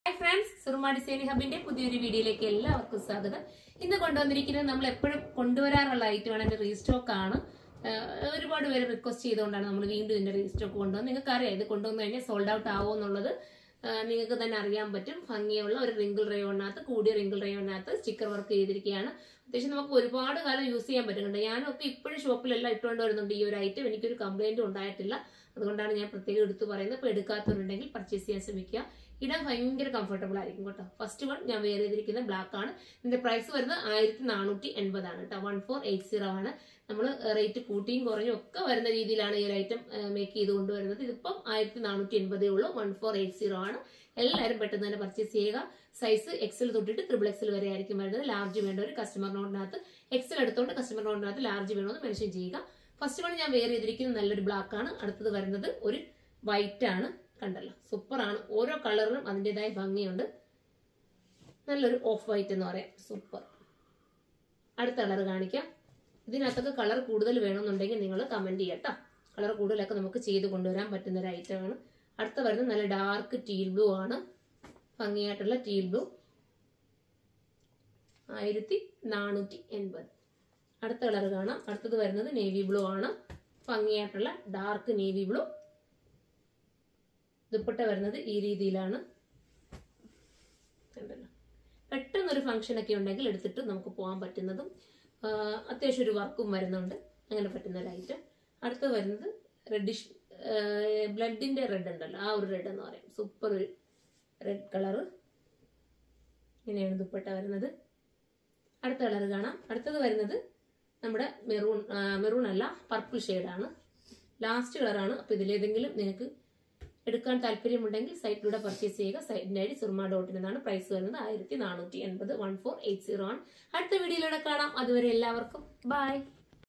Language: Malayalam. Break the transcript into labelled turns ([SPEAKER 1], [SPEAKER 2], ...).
[SPEAKER 1] ഹായ് ഫ്രണ്ട്സ് സുറുമ ഡിസൈൻ ഹബിന്റെ പുതിയൊരു വീഡിയോയിലേക്ക് എല്ലാവർക്കും സ്വാഗതം ഇന്ന് കൊണ്ടുവന്നിരിക്കുന്നത് നമ്മൾ എപ്പോഴും കൊണ്ടുവരാറുള്ള ഐറ്റമാണ് എന്റെ റീസ്റ്റോക്ക് ആണ് ആഹ് ഒരുപാട് പേര് റിക്വസ്റ്റ് ചെയ്തുകൊണ്ടാണ് നമ്മൾ വീണ്ടും ഇതിന്റെ റീസ്റ്റോക്ക് കൊണ്ടുവന്നത് നിങ്ങൾക്ക് അറിയാം ഇത് കൊണ്ടുവന്നു കഴിഞ്ഞാൽ സോൾഡ് ഔട്ട് ആവുമോ എന്നുള്ളത് ആഹ് നിങ്ങൾക്ക് തന്നെ അറിയാൻ പറ്റും ഭംഗിയുള്ള ഒരു റിങ്കിൾ റയോണിനകത്ത് കൂടിയ റിങ്കിൾ റയോണിനകത്ത് സ്റ്റിക്കർ വർക്ക് ചെയ്തിരിക്കുകയാണ് അത്യാവശ്യം നമുക്ക് ഒരുപാട് കാലം യൂസ് ചെയ്യാൻ പറ്റുന്നുണ്ട് ഞാനൊക്കെ ഇപ്പോഴും ഷോപ്പിലെല്ലാം ഇട്ടുകൊണ്ട് വരുന്നുണ്ട് ഈ ഒരു ഐറ്റം എനിക്കൊരു കംപ്ലൈന്റും ഉണ്ടായിട്ടില്ല അതുകൊണ്ടാണ് ഞാൻ പ്രത്യേകം എടുത്തു പറയുന്നത് അപ്പോൾ എടുക്കാത്തവരുണ്ടെങ്കിൽ പർച്ചേസ് ചെയ്യാൻ ശ്രമിക്കുക ഇടാൻ ഭയങ്കര കംഫർട്ടബിൾ ആയിരിക്കും കേട്ടോ ഫസ്റ്റ് വൺ ഞാൻ വെയർ ചെയ്തിരിക്കുന്ന ബ്ലാക്ക് ആണ് ഇതിന്റെ പ്രൈസ് വരുന്നത് ആയിരത്തി നാനൂറ്റി എൺപതാണ് കേട്ടോ വൺ ഫോർ എയ്റ്റ് സീറോ ആണ് നമ്മൾ റേറ്റ് കൂട്ടിയും കുറഞ്ഞും ഒക്കെ വരുന്ന രീതിയിലാണ് ഈ ഒരു ഐറ്റം മേക്ക് ചെയ്ത് കൊണ്ടുവരുന്നത് ഇതിപ്പം ആയിരത്തി നാനൂറ്റി എൺപതേ ഉള്ളൂ വൺ ഫോർ എയ്റ്റ് സീറോ ആണ് എല്ലാവരും പെട്ടെന്ന് തന്നെ പർച്ചേസ് ചെയ്യുക സൈസ് എക്സൽ തൊട്ടിട്ട് ട്രിപ്പിൾ എക്സൽ വരെ ആയിരിക്കും വരുന്നത് ലാർജ് വേണ്ട ഒരു കസ്റ്റമർ നോട്ടിനകത്ത് എക്സൽ എടുത്തുകൊണ്ട് കസ്റ്റമർ നോട്ടിനകത്ത് ലാർജ് വേണമെന്ന് മെൻഷൻ ചെയ്യുക ഫസ്റ്റ് വൺ ഞാൻ വെയർ ചെയ്തിരിക്കുന്നത് നല്ലൊരു ബ്ലാക്ക് ആണ് അടുത്തത് വരുന്നത് ഒരു വൈറ്റ് ആണ് കണ്ടല്ലോ സൂപ്പർ ആണ് ഓരോ കളറിനും അതിൻ്റെതായ ഭംഗിയുണ്ട് നല്ലൊരു ഓഫ് വൈറ്റ് എന്ന് പറയാം സൂപ്പർ അടുത്ത കളർ കാണിക്കാം ഇതിനകത്തൊക്കെ കളർ കൂടുതൽ വേണമെന്നുണ്ടെങ്കിൽ നിങ്ങൾ കമന്റ് ചെയ്യട്ടോ കളർ കൂടുതലൊക്കെ നമുക്ക് ചെയ്ത് കൊണ്ടുവരാൻ പറ്റുന്ന ഒരു ഐറ്റമാണ് അടുത്ത വരുന്നത് നല്ല ഡാർക്ക് ടീൽ ബ്ലൂ ആണ് ഭംഗിയായിട്ടുള്ള ടീൽ ബ്ലൂ ആയിരത്തി നാനൂറ്റി എൺപത് അടുത്ത കളർ കാണാം അടുത്തത് വരുന്നത് നേവി ബ്ലൂ ആണ് ഭംഗിയായിട്ടുള്ള ഡാർക്ക് നേവി ബ്ലൂ ദുപ്പട്ട വരുന്നത് ഈ രീതിയിലാണ് കണ്ടല്ലോ പെട്ടെന്നൊരു ഫംഗ്ഷൻ ഒക്കെ ഉണ്ടെങ്കിൽ എടുത്തിട്ട് നമുക്ക് പോകാൻ പറ്റുന്നതും ആ, അത്യാവശ്യം ഒരു വർക്കും വരുന്നുണ്ട് അങ്ങനെ പറ്റുന്ന ഒരു ഐറ്റം അടുത്തത് വരുന്നത് റെഡിഷ് ബ്ലഡിന്റെ റെഡ് ഉണ്ടല്ലോ ആ ഒരു റെഡ് എന്ന് പറയും സൂപ്പർ ഒരു റെഡ് കളറ് ഇങ്ങനെയാണ് ദുപ്പട്ട വരുന്നത് അടുത്ത കളർ കാണാം അടുത്തത് വരുന്നത് നമ്മുടെ മെറൂൺ മെറൂൺ അല്ല പർപ്പിൾ ഷെയ്ഡാണ് ലാസ്റ്റ് കളറാണ് അപ്പോൾ ഇതിലേതെങ്കിലും നിങ്ങൾക്ക് എടുക്കാൻ താല്പര്യമുണ്ടെങ്കിൽ സൈറ്റിലൂടെ പർച്ചേസ് ചെയ്യുക സൈറ്റിന്റെ ഐ ഡി സുർമ ഡോട്ട് എന്നാണ് പ്രൈസ് വരുന്നത് ആയിരത്തി നാനൂറ്റി എൺപത് വൺ ഫോർ എയ്റ്റ് സീറോ ആണ് അടുത്ത വീഡിയോയിലൂടെ കാണാം അതുവരെ എല്ലാവർക്കും ബൈ